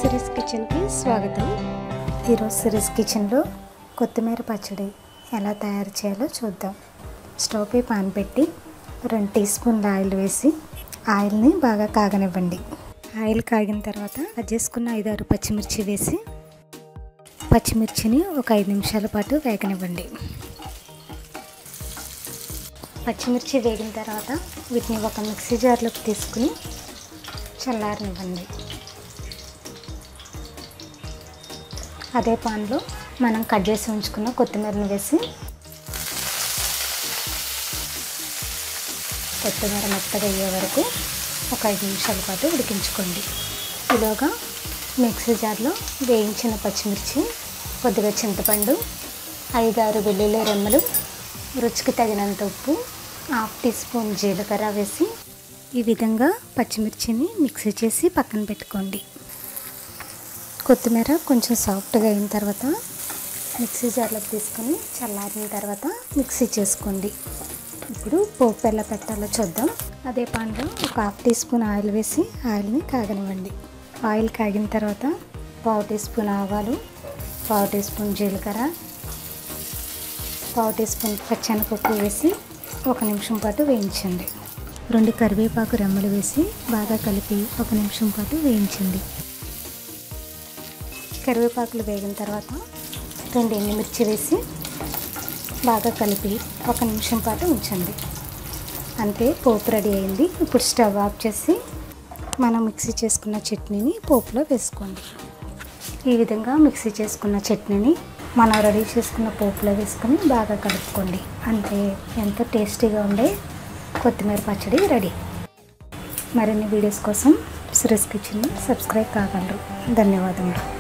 series కిచెన్కి స్వాగతం ఈరోజు సిరీస్ కిచెన్లో కొత్తిమీర పచ్చడి ఎలా తయారు చేయాలో చూద్దాం స్టవ్ పై పాన్ పెట్టి రెండు టీ స్పూన్ల ఆయిల్ వేసి ఆయిల్ని బాగా కాగనివ్వండి ఆయిల్ కాగిన తర్వాత కట్ చేసుకున్న ఐదు ఆరు పచ్చిమిర్చి వేసి పచ్చిమిర్చిని ఒక ఐదు నిమిషాల పాటు వేగనివ్వండి పచ్చిమిర్చి వేగిన తర్వాత వీటిని ఒక మిక్సీ జార్లోకి తీసుకుని చల్లారనివ్వండి అదే పాన్లో మనం కట్ చేసి ఉంచుకున్న కొత్తిమీరను వేసి కొత్తిమీర మెత్తగా అయ్యే వరకు ఒక ఐదు నిమిషాల పాటు ఉడికించుకోండి ఈలోగా మిక్సీ జార్లో వేయించిన పచ్చిమిర్చి కొద్దిగా చింతపండు ఐదారు వెల్లుల్లి రెమ్మలు రుచికి తగినంత ఉప్పు హాఫ్ టీ స్పూన్ జీలకర్ర వేసి ఈ విధంగా పచ్చిమిర్చిని మిక్సీ చేసి పక్కన పెట్టుకోండి కొత్తిమీర కొంచెం సాఫ్ట్గా అయిన తర్వాత మిక్సీ జార్లోకి తీసుకొని చల్లారిన తర్వాత మిక్సీ చేసుకోండి ఇప్పుడు పోపు ఎలా పెట్టాలో చూద్దాం అదే పాన్లో ఒక హాఫ్ టీ స్పూన్ ఆయిల్ వేసి ఆయిల్ని కాగనివ్వండి ఆయిల్ కాగిన తర్వాత పావు టీ స్పూన్ ఆవాలు పావు టీ స్పూన్ జీలకర్ర పావు టీ స్పూన్ పచ్చెనపప్పు వేసి ఒక నిమిషం పాటు వేయించండి రెండు కరివేపాకు రెమ్మలు వేసి బాగా కలిపి ఒక నిమిషం పాటు వేయించండి కరివేపాకులు వేగిన తర్వాత రెండు ఎండుమిర్చి వేసి బాగా కలిపి ఒక నిమిషం పాటు ఉంచండి అంతే పోపు రెడీ అయింది ఇప్పుడు స్టవ్ ఆఫ్ చేసి మనం మిక్సీ చేసుకున్న చట్నీని పోపులో వేసుకోండి ఈ విధంగా మిక్సీ చేసుకున్న చట్నీని మనం రెడీ చేసుకున్న పోపులో వేసుకొని బాగా కలుపుకోండి అంతే ఎంతో టేస్టీగా ఉండే కొత్తిమీర పచ్చడి రెడీ మరిన్ని వీడియోస్ కోసం సిరస్ కిచెన్ని సబ్స్క్రైబ్ కాగలరు ధన్యవాదములు